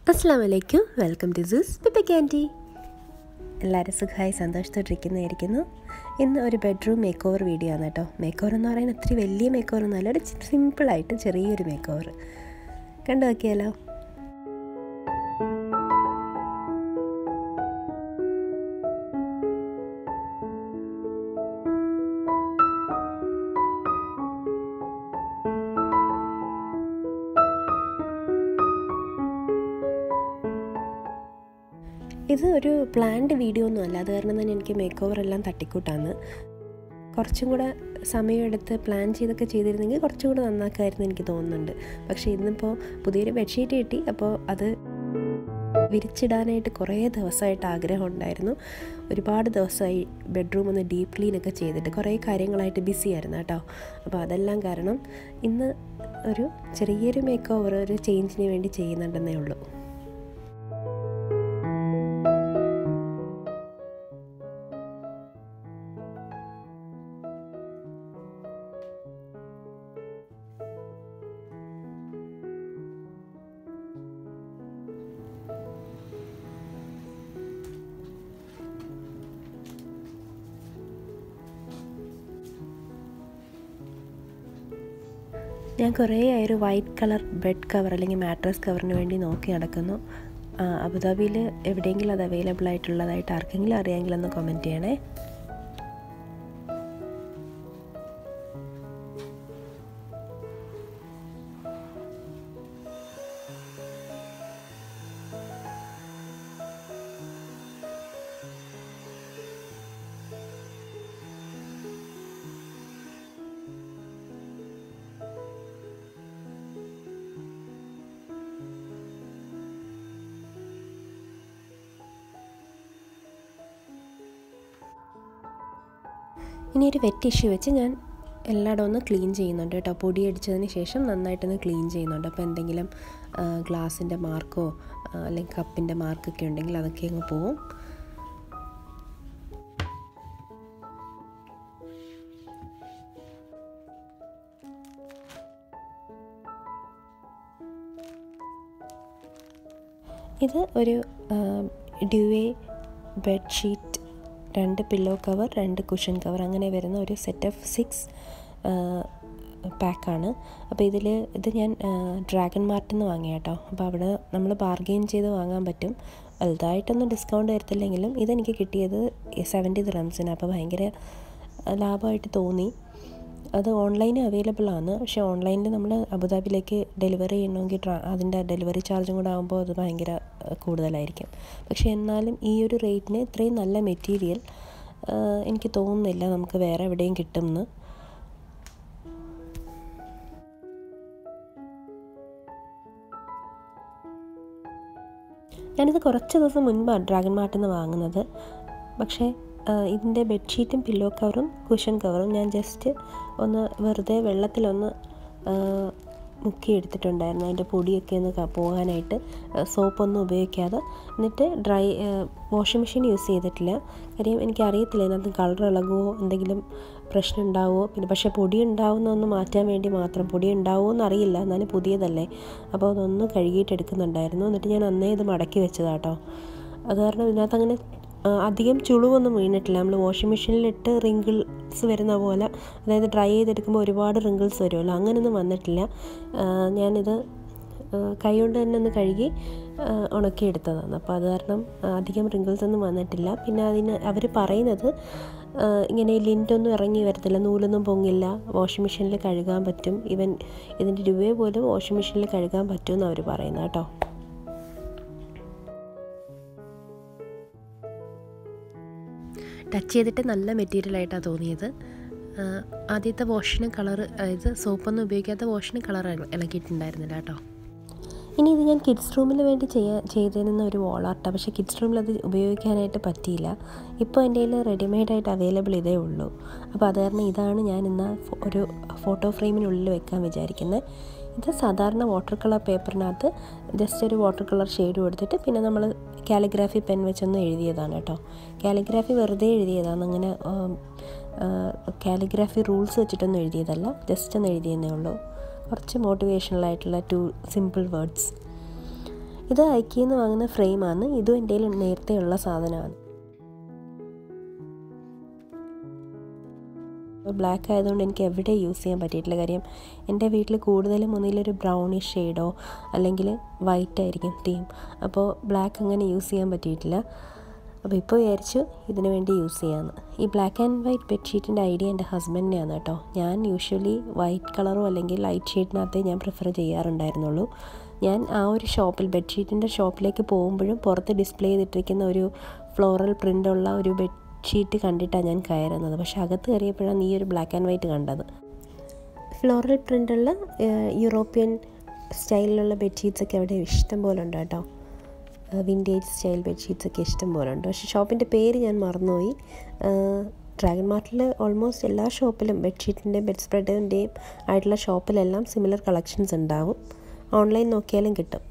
അസ്സാം വലൈക്കും welcome to സൂസ് പിപ്പ ക്യാൻറ്റി എല്ലാവരും സുഖമായി സന്തോഷത്തോട്ടിരിക്കുന്നതായിരിക്കുന്നു ഇന്ന് ഒരു ബെഡ്റൂം മേക്ക് ഓവർ വീഡിയോ ആണ് കേട്ടോ മേക്ക് ഓവർ എന്ന് പറയുന്നത് ഒത്തിരി വലിയ മേക്ക് ഓവർ ഒന്നുമല്ല ഒരു സിമ്പിളായിട്ട് ചെറിയൊരു മേക്ക് ഓവർ കണ്ടു നോക്കിയാലോ ഇത് ഒരു പ്ലാൻഡ് വീഡിയോ ഒന്നും അല്ല അത് കാരണം തന്നെ എനിക്ക് മേക്ക് ഓവർ എല്ലാം തട്ടിക്കൂട്ടാണ് കുറച്ചും കൂടെ സമയമെടുത്ത് പ്ലാൻ ചെയ്തൊക്കെ ചെയ്തിരുന്നെങ്കിൽ കുറച്ചും കൂടെ നന്നാക്കായിരുന്നു എനിക്ക് തോന്നുന്നുണ്ട് പക്ഷേ ഇന്നിപ്പോൾ പുതിയൊരു ബെഡ്ഷീറ്റ് കിട്ടി അപ്പോൾ അത് വിരിച്ചിടാനായിട്ട് കുറേ ദിവസമായിട്ട് ആഗ്രഹം ഉണ്ടായിരുന്നു ഒരുപാട് ദിവസമായി ബെഡ്റൂം ഒന്ന് ഡീപ്പ് ക്ലീൻ ഒക്കെ ചെയ്തിട്ട് കുറേ കാര്യങ്ങളായിട്ട് ബിസി ആയിരുന്നു കേട്ടോ അപ്പോൾ അതെല്ലാം കാരണം ഇന്ന് ഒരു ചെറിയൊരു മേക്ക് ഓവർ ഒരു ചേഞ്ചിന് വേണ്ടി ചെയ്യുന്നുണ്ടെന്നേ ഉള്ളൂ ഞാൻ കുറേ ആയി ഒരു വൈറ്റ് കളർ ബെഡ് കവർ അല്ലെങ്കിൽ മാട്രസ് കവറിന് വേണ്ടി നോക്കി നടക്കുന്നു അബുദാബിയിൽ എവിടെയെങ്കിലും അത് അവൈലബിൾ ആയിട്ടുള്ളതായിട്ട് ആർക്കെങ്കിലും അറിയാമെങ്കിൽ ഒന്ന് കമൻറ്റ് ചെയ്യണേ ഇനി ഒരു വെറ്റ് ഇഷ്യൂ വെച്ച് ഞാൻ എല്ലായിടവും ഒന്ന് ക്ലീൻ ചെയ്യുന്നുണ്ട് കേട്ടോ പൊടി അടിച്ചതിന് ശേഷം നന്നായിട്ടൊന്ന് ക്ലീൻ ചെയ്യുന്നുണ്ട് അപ്പോൾ എന്തെങ്കിലും ഗ്ലാസിൻ്റെ മാർക്കോ അല്ലെങ്കിൽ കപ്പിൻ്റെ മാർക്കൊക്കെ ഉണ്ടെങ്കിൽ അതൊക്കെ അങ്ങ് പോവും ഇത് ഒരു ഡ്യുവേ ബെഡ്ഷീറ്റ് രണ്ട് പില്ലോ കവർ രണ്ട് കുഷൻ കവർ അങ്ങനെ വരുന്ന ഒരു സെറ്റ് ഓഫ് സിക്സ് പാക്കാണ് അപ്പോൾ ഇതിൽ ഇത് ഞാൻ ഡ്രാഗൺ മാർട്ടിൽ നിന്ന് വാങ്ങിയ കേട്ടോ അപ്പോൾ അവിടെ നമ്മൾ ബാർഗെയിൻ ചെയ്ത് വാങ്ങാൻ പറ്റും വലുതായിട്ടൊന്നും ഡിസ്കൗണ്ട് വരത്തില്ലെങ്കിലും ഇതെനിക്ക് കിട്ടിയത് സെവൻറ്റി ദ്രംസിന് അപ്പോൾ ഭയങ്കര ലാഭമായിട്ട് തോന്നി അത് ഓൺലൈനിൽ അവൈലബിൾ ആണ് പക്ഷേ ഓൺലൈനിൽ നമ്മൾ അബുദാബിയിലേക്ക് ഡെലിവറി ചെയ്യണമെങ്കിൽ ട്രാ അതിൻ്റെ ഡെലിവറി ചാർജും കൂടെ ആകുമ്പോൾ അത് ഭയങ്കര കൂടുതലായിരിക്കും പക്ഷേ എന്നാലും ഈ ഒരു റേറ്റിന് ഇത്രയും നല്ല മെറ്റീരിയൽ എനിക്ക് തോന്നുന്നില്ല നമുക്ക് വേറെ എവിടെയും കിട്ടുമെന്ന് ഞാനിത് കുറച്ച് ദിവസം മുൻപാണ് ഡ്രാഗൺ മാർട്ടിൽ നിന്ന് വാങ്ങുന്നത് പക്ഷേ ഇതിൻ്റെ ബെഡ്ഷീറ്റും പില്ലോ കവറും കുഷൻ കവറും ഞാൻ ജസ്റ്റ് ഒന്ന് വെറുതെ വെള്ളത്തിലൊന്ന് മുക്കി എടുത്തിട്ടുണ്ടായിരുന്നു അതിൻ്റെ പൊടിയൊക്കെ ഒന്ന് പോകാനായിട്ട് സോപ്പൊന്നും ഉപയോഗിക്കാതെ എന്നിട്ട് ഡ്രൈ വാഷിംഗ് മെഷീൻ യൂസ് ചെയ്തിട്ടില്ല കാര്യം എനിക്കറിയത്തില്ല ഇതിനകത്ത് കളർ ഇളകുമോ എന്തെങ്കിലും പ്രശ്നം ഉണ്ടാവുമോ പിന്നെ പക്ഷേ പൊടി ഉണ്ടാവുന്നൊന്ന് മാറ്റാൻ വേണ്ടി മാത്രം പൊടി ഉണ്ടാവുമോ എന്നറിയില്ല എന്നാലും പുതിയതല്ലേ അപ്പോൾ അതൊന്ന് കഴുകിയിട്ട് എടുക്കുന്നുണ്ടായിരുന്നു എന്നിട്ട് ഞാൻ അന്നേ ഇത് മടക്കി വെച്ചതാട്ടോ അത് കാരണം ഇതിനകത്ത് അങ്ങനെ അധികം ചുളിവൊന്നും വീണിട്ടില്ല നമ്മൾ വാഷിംഗ് മെഷീനിലിട്ട് റിങ്കിൾസ് വരുന്ന പോലെ അതായത് ഡ്രൈ ചെയ്തെടുക്കുമ്പോൾ ഒരുപാട് റിങ്കിൾസ് വരുമല്ലോ അങ്ങനെയൊന്നും വന്നിട്ടില്ല ഞാനിത് കൈ കൊണ്ട് തന്നെ ഒന്ന് കഴുകി ഉണക്കിയെടുത്തതാണ് അപ്പോൾ അത് കാരണം അധികം റിങ്കിൾസ് ഒന്നും വന്നിട്ടില്ല പിന്നെ അതിന് അവർ പറയുന്നത് ഇങ്ങനെ ലിൻറ്റൊന്നും ഇറങ്ങി വരത്തില്ല നൂലൊന്നും പൊങ്ങില്ല വാഷിംഗ് മെഷീനിൽ കഴുകാൻ പറ്റും ഈവൻ ഇതിൻ്റെ രൂപയെ പോലും വാഷിംഗ് മെഷീനിൽ കഴുകാൻ പറ്റുമെന്ന് അവർ പറയുന്നത് കേട്ടോ ടച്ച് ചെയ്തിട്ട് നല്ല മെറ്റീരിയലായിട്ടാണ് തോന്നിയത് ആദ്യത്തെ വാഷിന് കളർ അതായത് സോപ്പൊന്നും ഉപയോഗിക്കാത്ത വാഷിന് കളർ ഇളക്കിയിട്ടുണ്ടായിരുന്നില്ല കേട്ടോ ഇനി ഇത് ഞാൻ കിഡ്സ് റൂമിൽ വേണ്ടി ചെയ്യാൻ ചെയ്തിരുന്ന ഒരു വോളാർട്ടാണ് പക്ഷേ കിഡ്സ് റൂമിൽ അത് ഉപയോഗിക്കാനായിട്ട് പറ്റിയില്ല ഇപ്പോൾ എൻ്റെ കയ്യിൽ റെഡിമെയ്ഡായിട്ട് അവൈലബിൾ ഇതേ ഉള്ളൂ അപ്പോൾ അത് കാരണം ഇതാണ് ഞാൻ ഇന്ന് ഒരു ഫോട്ടോ ഫ്രെയിമിനുള്ളിൽ വെക്കാൻ വിചാരിക്കുന്നത് ഇത് സാധാരണ വാട്ടർ കളർ പേപ്പറിനകത്ത് ജസ്റ്റ് ഒരു വാട്ടർ കളർ ഷെയ്ഡ് കൊടുത്തിട്ട് പിന്നെ നമ്മൾ കാലിഗ്രാഫി പെൻ വെച്ചൊന്ന് എഴുതിയതാണ് കേട്ടോ കാലിഗ്രാഫി വെറുതെ എഴുതിയതാണ് അങ്ങനെ കാലിഗ്രാഫി റൂൾസ് വെച്ചിട്ടൊന്നും എഴുതിയതല്ല ജസ്റ്റ് ഒന്ന് എഴുതിയെന്നേ ഉള്ളൂ കുറച്ച് മോട്ടിവേഷണൽ ആയിട്ടുള്ള ടു സിമ്പിൾ വേർഡ്സ് ഇത് ഐക്കിയിൽ നിന്ന് വാങ്ങുന്ന ഫ്രെയിമാണ് ഇതും എൻ്റെ കയ്യിൽ നേരത്തെ ഉള്ള സാധനമാണ് ബ്ലാക്ക് ആയതുകൊണ്ട് എനിക്ക് എവിടെ യൂസ് ചെയ്യാൻ പറ്റിയിട്ടില്ല കാര്യം എൻ്റെ വീട്ടിൽ കൂടുതലും ഒന്നിലൊരു ബ്രൗണിഷ് ഷെയ്ഡോ അല്ലെങ്കിൽ വൈറ്റ് ആയിരിക്കും തീം അപ്പോൾ ബ്ലാക്ക് അങ്ങനെ യൂസ് ചെയ്യാൻ പറ്റിയിട്ടില്ല അപ്പോൾ ഇപ്പോൾ വിചാരിച്ചു ഇതിനു വേണ്ടി യൂസ് ചെയ്യാമെന്ന് ഈ ബ്ലാക്ക് ആൻഡ് വൈറ്റ് ബെഡ്ഷീറ്റിൻ്റെ ഐഡിയ എൻ്റെ ഹസ്ബൻഡിനെയാണ് കേട്ടോ ഞാൻ യൂഷ്വലി വൈറ്റ് കളറോ അല്ലെങ്കിൽ ലൈറ്റ് ഷെയ്ഡിനകത്തേ ഞാൻ പ്രിഫർ ചെയ്യാറുണ്ടായിരുന്നുള്ളൂ ഞാൻ ആ ഒരു ഷോപ്പിൽ ബെഡ്ഷീറ്റിൻ്റെ ഷോപ്പിലേക്ക് പോകുമ്പോഴും പുറത്ത് ഡിസ്പ്ലേ ചെയ്തിട്ടിരിക്കുന്ന ഒരു ഫ്ലോറൽ പ്രിൻ്റുള്ള ഒരു ബെഡ് ഷീറ്റ് കണ്ടിട്ടാണ് ഞാൻ കയറുന്നത് പക്ഷെ അകത്ത് കയറിയപ്പോഴാണ് ഈ ഒരു ബ്ലാക്ക് ആൻഡ് വൈറ്റ് കണ്ടത് ഫ്ലോറൽ പ്രിൻ്റുള്ള യൂറോപ്യൻ സ്റ്റൈലിലുള്ള ബെഡ്ഷീറ്റ്സൊക്കെ അവിടെ ഇഷ്ടം പോലെ ഉണ്ട് കേട്ടോ വിൻറ്റേജ് സ്റ്റൈൽ ബെഡ്ഷീറ്റ്സൊക്കെ ഇഷ്ടം പോലെ ഉണ്ട് പക്ഷേ ഷോപ്പിൻ്റെ പേര് ഞാൻ മറന്നുപോയി ഡ്രാഗൺ മാർട്ടിൽ ഓൾമോസ്റ്റ് എല്ലാ ഷോപ്പിലും ബെഡ്ഷീറ്റിൻ്റെയും ബെഡ് സ്പ്രെഡിൻ്റെയും ആയിട്ടുള്ള ഷോപ്പിലെല്ലാം സിമിലർ കളക്ഷൻസ് ഉണ്ടാവും ഓൺലൈൻ നോക്കിയാലും കിട്ടും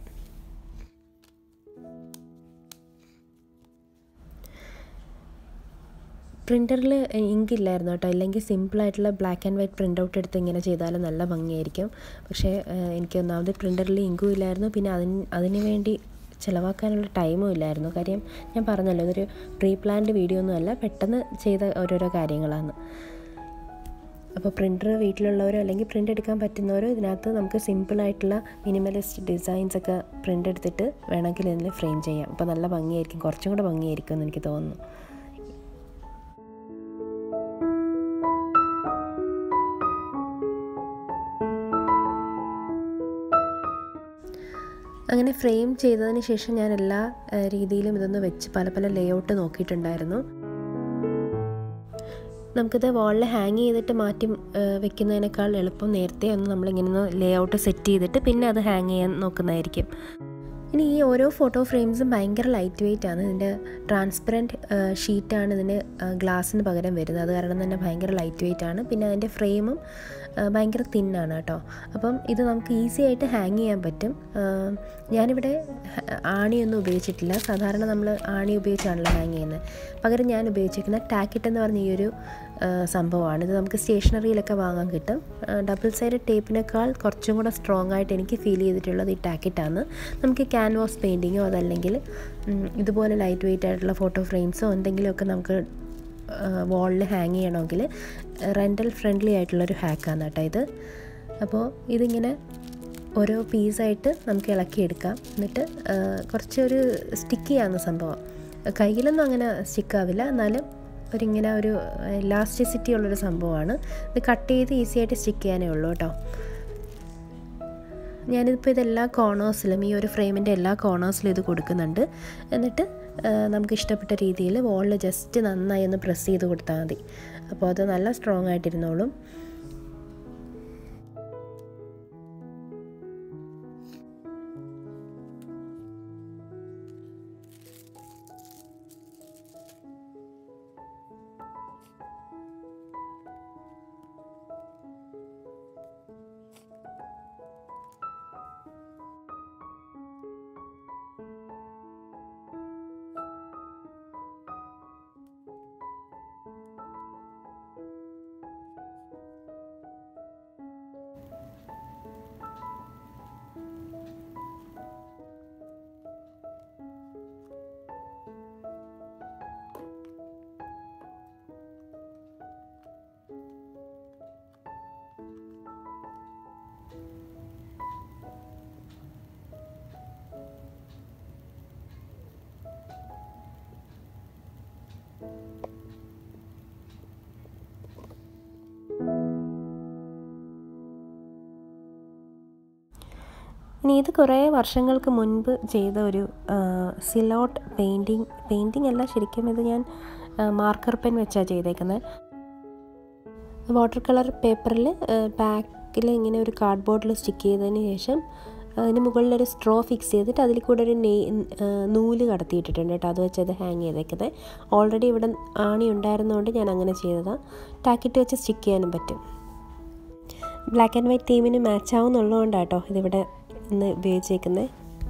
പ്രിൻ്ററിൽ ഇങ്ക് ഇല്ലായിരുന്നു കേട്ടോ ഇല്ലെങ്കിൽ സിമ്പിളായിട്ടുള്ള black and white print out എടുത്ത് ഇങ്ങനെ ചെയ്താലും നല്ല ഭംഗിയായിരിക്കും പക്ഷേ എനിക്ക് ഒന്നാമത് പ്രിൻ്ററിൽ ഇങ്കും ഇല്ലായിരുന്നു പിന്നെ അതിന് അതിന് വേണ്ടി ചിലവാക്കാനുള്ള ടൈമും ഇല്ലായിരുന്നു കാര്യം ഞാൻ പറഞ്ഞല്ലോ ഇതൊരു പ്രീ പ്ലാൻഡ് വീഡിയോ ഒന്നുമല്ല പെട്ടെന്ന് ചെയ്ത ഓരോരോ കാര്യങ്ങളാണ് അപ്പോൾ പ്രിൻ്റർ വീട്ടിലുള്ളവരോ അല്ലെങ്കിൽ പ്രിൻ്റ് എടുക്കാൻ പറ്റുന്നവരോ ഇതിനകത്ത് നമുക്ക് സിമ്പിളായിട്ടുള്ള മിനിമലിസ്റ്റ് ഡിസൈൻസ് ഒക്കെ പ്രിൻ്റ് എടുത്തിട്ട് വേണമെങ്കിൽ ഇതിൽ ഫ്രെയിം ചെയ്യാം അപ്പോൾ നല്ല ഭംഗിയായിരിക്കും കുറച്ചും കൂടെ ഭംഗിയായിരിക്കും എന്ന് എനിക്ക് തോന്നുന്നു അങ്ങനെ ഫ്രെയിം ചെയ്തതിന് ശേഷം ഞാൻ എല്ലാ രീതിയിലും ഇതൊന്ന് വെച്ച് പല പല ലേഔട്ട് നോക്കിയിട്ടുണ്ടായിരുന്നു നമുക്കിത് വാളിൽ ഹാങ് ചെയ്തിട്ട് മാറ്റി വെക്കുന്നതിനേക്കാൾ എളുപ്പം നേരത്തെ ഒന്ന് നമ്മളിങ്ങനെ ലേ ഔട്ട് സെറ്റ് ചെയ്തിട്ട് പിന്നെ അത് ഹാങ് ചെയ്യാൻ നോക്കുന്നതായിരിക്കും ഇനി ഈ ഓരോ ഫോട്ടോ ഫ്രെയിംസും ഭയങ്കര ലൈറ്റ് വെയിറ്റ് ആണ് ഇതിൻ്റെ ട്രാൻസ്പെറൻറ്റ് ഷീറ്റാണ് ഇതിന് ഗ്ലാസ്സിന് പകരം വരുന്നത് അത് കാരണം തന്നെ ഭയങ്കര ലൈറ്റ് വെയിറ്റ് ആണ് പിന്നെ അതിൻ്റെ ഫ്രെയിമും ഭയങ്കര തിന്നാണ് കേട്ടോ അപ്പം ഇത് നമുക്ക് ഈസി ആയിട്ട് ഹാങ് ചെയ്യാൻ പറ്റും ഞാനിവിടെ ആണിയൊന്നും ഉപയോഗിച്ചിട്ടില്ല സാധാരണ നമ്മൾ ആണി ഉപയോഗിച്ചാണല്ലോ ഹാങ് ചെയ്യുന്നത് പകരം ഞാൻ ഉപയോഗിച്ചിരിക്കുന്ന ടാക്കിറ്റ് എന്ന് പറഞ്ഞ ഈ ഒരു സംഭവമാണ് ഇത് നമുക്ക് സ്റ്റേഷനറിയിലൊക്കെ വാങ്ങാൻ കിട്ടും ഡബിൾ സൈഡ് ടേപ്പിനേക്കാൾ കുറച്ചും കൂടെ സ്ട്രോങ് ആയിട്ട് എനിക്ക് ഫീൽ ചെയ്തിട്ടുള്ളത് ഈ ടാക്കിറ്റാണ് നമുക്ക് ക്യാൻവാസ് പെയിൻറ്റിങ്ങോ അതല്ലെങ്കിൽ ഇതുപോലെ ലൈറ്റ് വെയിറ്റ് ആയിട്ടുള്ള ഫോട്ടോ ഫ്രെയിംസോ എന്തെങ്കിലുമൊക്കെ നമുക്ക് വാളിൽ ഹാങ് ചെയ്യണമെങ്കിൽ റെൻ്റൽ ഫ്രണ്ട്ലി ആയിട്ടുള്ളൊരു ഹാക്കാണ് കേട്ടോ ഇത് അപ്പോൾ ഇതിങ്ങനെ ഓരോ പീസായിട്ട് നമുക്ക് ഇളക്കിയെടുക്കാം എന്നിട്ട് കുറച്ചൊരു സ്റ്റിക്കിയാണ് സംഭവം കയ്യിലൊന്നും അങ്ങനെ സ്റ്റിക്കാവില്ല എന്നാലും ഒരിങ്ങനെ ഒരു ഇലാസ്റ്റിസിറ്റി ഉള്ളൊരു സംഭവമാണ് ഇത് കട്ട് ചെയ്ത് ഈസി ആയിട്ട് സ്റ്റിക്ക് ചെയ്യാനേ ഉള്ളൂ കേട്ടോ ഞാനിതിപ്പോൾ ഇതെല്ലാ കോർണേഴ്സിലും ഈ ഒരു ഫ്രെയിമിൻ്റെ എല്ലാ കോർണേഴ്സിലും ഇത് കൊടുക്കുന്നുണ്ട് എന്നിട്ട് നമുക്ക് ഇഷ്ടപ്പെട്ട രീതിയിൽ വോളിൽ ജസ്റ്റ് നന്നായി ഒന്ന് പ്രസ് ചെയ്ത് കൊടുത്താൽ മതി അപ്പോൾ അത് നല്ല സ്ട്രോങ് ആയിട്ടിരുന്നോളും ഇനി ഇത് കുറേ വർഷങ്ങൾക്ക് മുൻപ് ചെയ്ത ഒരു സിലോട്ട് പെയിൻറ്റിങ് പെയിൻറ്റിങ് അല്ല ശരിക്കും ഇത് ഞാൻ മാർക്കർ പെൻ വെച്ചാണ് ചെയ്തേക്കുന്നത് വാട്ടർ കളർ പേപ്പറിൽ ബാക്കിൽ ഇങ്ങനെ ഒരു കാർഡ്ബോർഡിൽ സ്റ്റിക്ക് ചെയ്തതിന് ശേഷം അതിന് മുകളിലൊരു സ്ട്രോ ഫിക്സ് ചെയ്തിട്ട് അതിൽ കൂടെ ഒരു നെ നൂല് കടത്തിയിട്ടിട്ടുണ്ട് കേട്ടോ അത് വെച്ച് അത് ഹാങ് ചെയ്തേക്കുന്നത് ഓൾറെഡി ഇവിടെ ആണി ഉണ്ടായിരുന്നതുകൊണ്ട് ഞാൻ അങ്ങനെ ചെയ്തതാണ് ടാക്കിറ്റ് വെച്ച് സ്റ്റിക്ക് ചെയ്യാനും പറ്റും ബ്ലാക്ക് ആൻഡ് വൈറ്റ് തീമിന് മാച്ച് ആവുന്നുള്ളതുകൊണ്ടാണ് കേട്ടോ ഇതിവിടെ ഇന്ന് ഉപയോഗിച്ചേക്കുന്നത്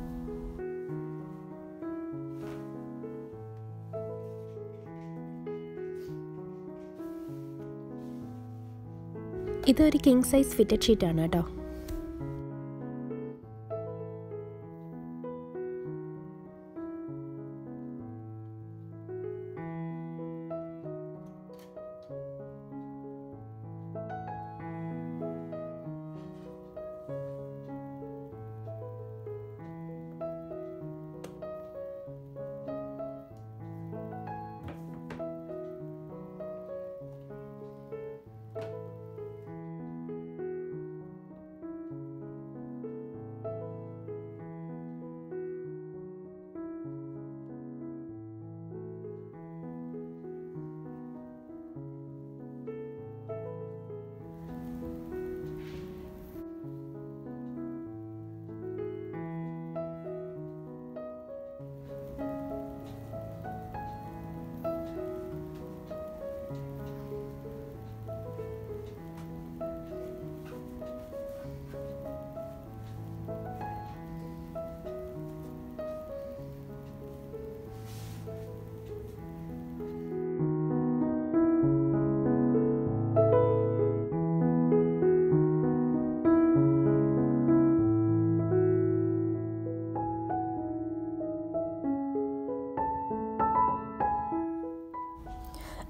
ഇതൊരു കിങ് സൈസ് ഫിറ്റഡ് ഷീറ്റാണ് കേട്ടോ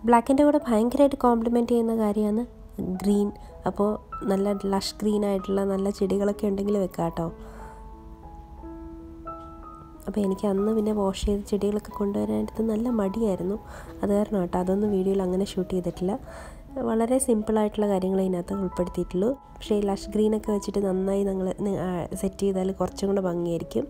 ബ്ലാക്കിൻ്റെ കൂടെ ഭയങ്കരമായിട്ട് കോംപ്ലിമെൻറ്റ് ചെയ്യുന്ന കാര്യമാണ് ഗ്രീൻ അപ്പോൾ നല്ല ലഷ് ഗ്രീൻ ആയിട്ടുള്ള നല്ല ചെടികളൊക്കെ ഉണ്ടെങ്കിൽ വെക്കാം കേട്ടോ അപ്പോൾ എനിക്ക് അന്ന് പിന്നെ വാഷ് ചെയ്ത് ചെടികളൊക്കെ കൊണ്ടുവരാനായിട്ട് നല്ല മടിയായിരുന്നു അത് കാരണം കേട്ടോ അതൊന്നും വീഡിയോയിൽ അങ്ങനെ ഷൂട്ട് ചെയ്തിട്ടില്ല വളരെ സിമ്പിളായിട്ടുള്ള കാര്യങ്ങൾ ഇതിനകത്ത് ഉൾപ്പെടുത്തിയിട്ടുള്ളൂ പക്ഷേ ഈ ലഷ് ഗ്രീനൊക്കെ വെച്ചിട്ട് നന്നായി നിങ്ങൾ സെറ്റ് ചെയ്താൽ കുറച്ചും കൂടെ ഭംഗിയായിരിക്കും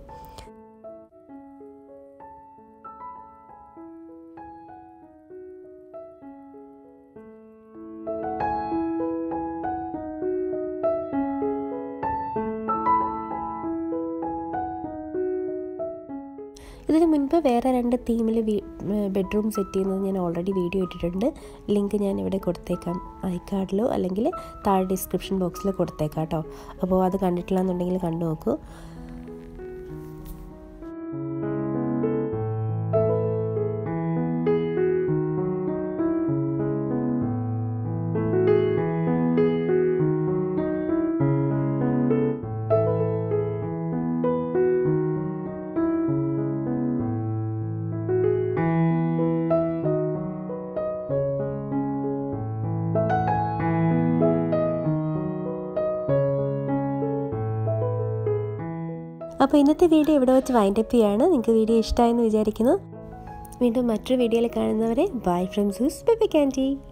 ഇതിന് മുൻപ് വേറെ രണ്ട് തീമിൽ ബെഡ്റൂം സെറ്റ് ചെയ്യുന്നത് ഞാൻ ഓൾറെഡി വീഡിയോ ഇട്ടിട്ടുണ്ട് ലിങ്ക് ഞാൻ ഇവിടെ കൊടുത്തേക്കാം ഐക്കാർഡിലോ അല്ലെങ്കിൽ താഴെ ഡിസ്ക്രിപ്ഷൻ ബോക്സിൽ കൊടുത്തേക്കാം കേട്ടോ അപ്പോൾ അത് കണ്ടിട്ടില്ല എന്നുണ്ടെങ്കിൽ കണ്ടു നോക്കൂ അപ്പോൾ ഇന്നത്തെ വീഡിയോ ഇവിടെ വെച്ച് വൈൻഡപ്പ് ചെയ്യാണ് നിങ്ങൾക്ക് വീഡിയോ ഇഷ്ടമായെന്ന് വിചാരിക്കുന്നു വീണ്ടും മറ്റൊരു വീഡിയോയിൽ കാണുന്നവരെ ബൈ ഫ്രം സൂസ് ബെബി ക്യാൻറ്റി